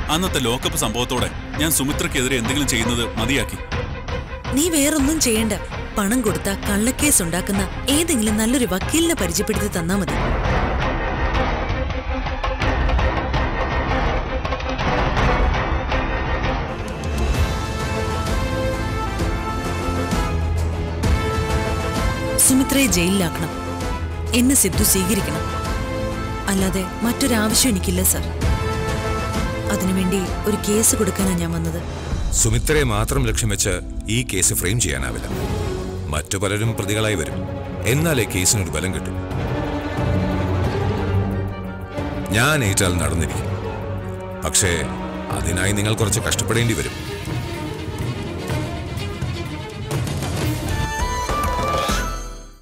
അന്നത്തെ ലോക്കപ്പ് സംഭവത്തോടെ ഞാൻ സുമിത്രയ്ക്കെതിരെ എന്തെങ്കിലും ചെയ്യുന്നത് മതിയാക്കി നീ വേറൊന്നും ചെയ്യണ്ട പണം കൊടുത്ത കള്ളക്കേസ് ഉണ്ടാക്കുന്ന ഏതെങ്കിലും നല്ലൊരു വക്കീലിനെ പരിചയപ്പെടുത്തി തന്നാ മതി സുമിത്രയെ ജയിലിലാക്കണം എന്നെ സിദ്ധു സ്വീകരിക്കണം അല്ലാതെ മറ്റൊരാവശ്യം എനിക്കില്ല സർ അതിനുവേണ്ടി ഒരു കേസ് കൊടുക്കാനാണ് ഞാൻ വന്നത് സുമിത്രയെ മാത്രം ലക്ഷ്യം വെച്ച് ഈ കേസ് ഫ്രെയിം ചെയ്യാനാവില്ല മറ്റു പലരും പ്രതികളായി വരും എന്നാലേ കേസിനൊരു ബലം കിട്ടും ഞാൻ ഏറ്റാൽ നടന്നിരിക്കും പക്ഷേ അതിനായി നിങ്ങൾ കുറച്ച് കഷ്ടപ്പെടേണ്ടി വരും